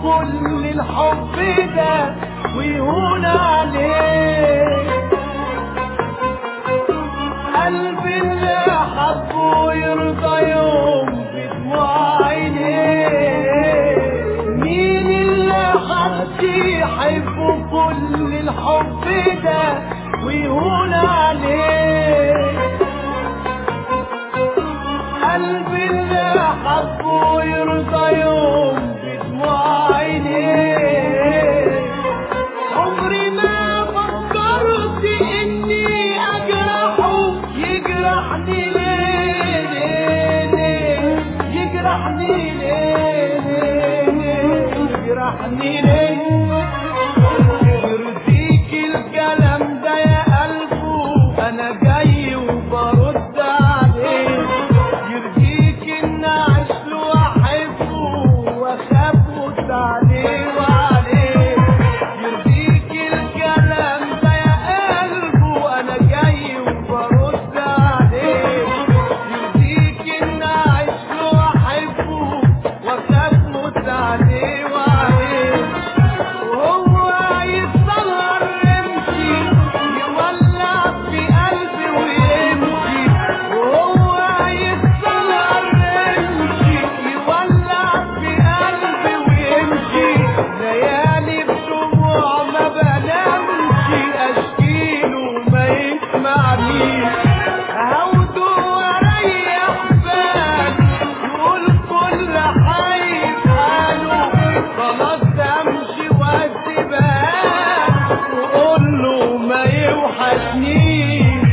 كل الحب ده ويهون عليه قلبي اللي حبه يرضى يوم بدموع عينيه مين اللي حد يحبه كل الحب ده ويهون عليه قلبي اللي حبه يرضى يوم بدموع عينيه عمري ما فكرت اني اجرحه يجرحني ليه ليه ليه يجرحني ليه ليه ليه يجرحني ليه يرضيك الكلام ده يا قلبه انا جاي وبرد عليه يرضيك ان اعيش له واحبه واخاف عليه وعليه يرضيك الكلام ده يا قلبه انا جاي وبرد عليه يرضيك ان اعيش له واحبه واخاف عليه وعليه وهو يتصغر يمشي يولع في قلبي ويمشي وهو يتصغر يمشي يولع في قلبي ويمشي ليالي بدموع ما بنامش اشكيله ما يسمعنيش هاخده واريح بالي يقول كل حي في حاله خلاص امشي واسيبها وقول له ما يوحشنيش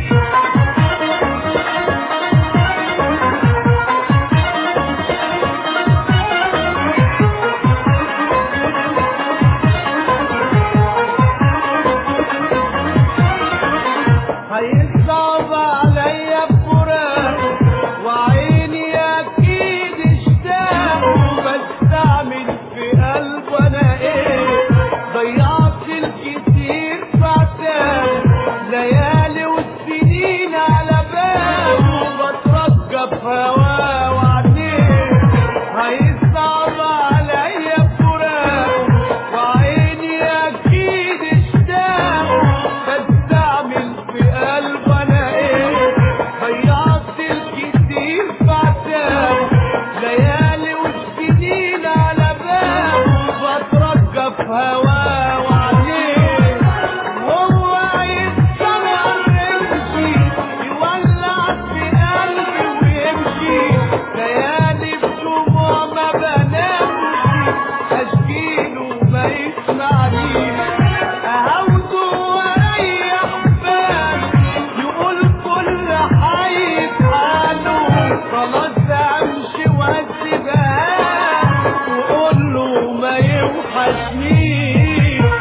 هيصعب عليا بفراق وعيني اكيد اشتاق بستعمل في قلبه انا ايه ضيعت الكتير فعتاب ليالي والسنين على باله بترجى في هواه وعينيه هيصعب عليا بفراق وعيني اكيد اشتاق بستعمل في قلبه انا ايه ضيعت الكتير بعتاب ليالي والسنين على باله بترجى في هواه وعليه وهو يتصور يمشي يولع في قلبي ويمشي ليالي بدموع ما بنامش اشكيله ما يسمعنيش اهوده واريح بالي يقول كل حي في حاله خلاص امشي واسيبها وقول له ما يوحشنيش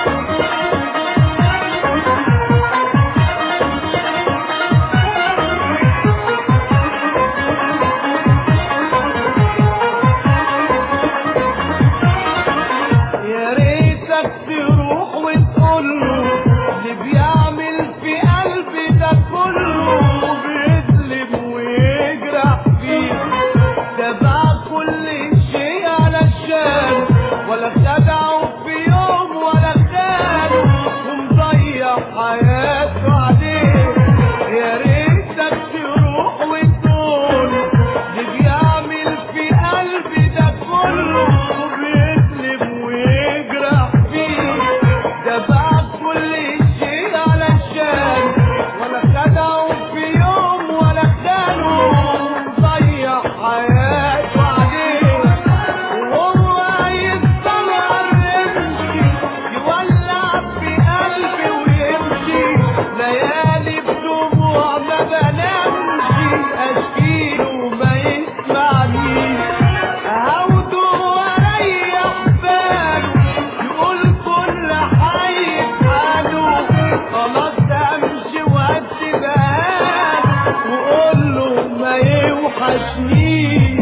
يا ريتك تروح وتقول له اللي بيعمل في قلبي ده كله بيظلم ويجرح فيه ده باع كل شيء علشان ولا خدعه في يوم ولا خانه ومضيع حياته عليه يا ريتك تروح وتقول اللي بيعمل في قلبي ده كله بيظلم ويجرح فيه ده باع كل شيء علشان ولا خدعه في يوم ولا خانه ضيع حياته عليه وهو يتصور يمشي يولع في قلبي ويمشي ليالي بدموع ما بنامش اشكيله ما يسمعنيش اهوده واريح باله يقول كل حي في حاله خلاص امشي واسيبها وقول له ما يوحشنيش